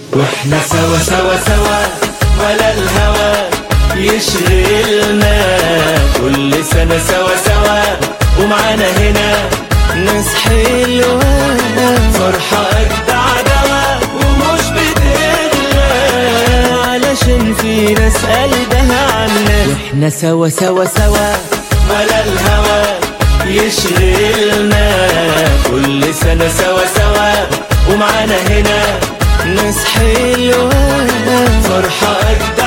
واحنا سوا سوا سوا ولا الهوى يشغلنا كل سنة سوا سوا ومعانا هنا ناس حلوة فرحة أجدع دوا ومش بتغلى علشان في ناس قلبها عنا واحنا سوا سوا سوا ولا الهوى يشغلنا كل سنة سوا سوا ومعانا هنا ناس حلوة فرحة أجدع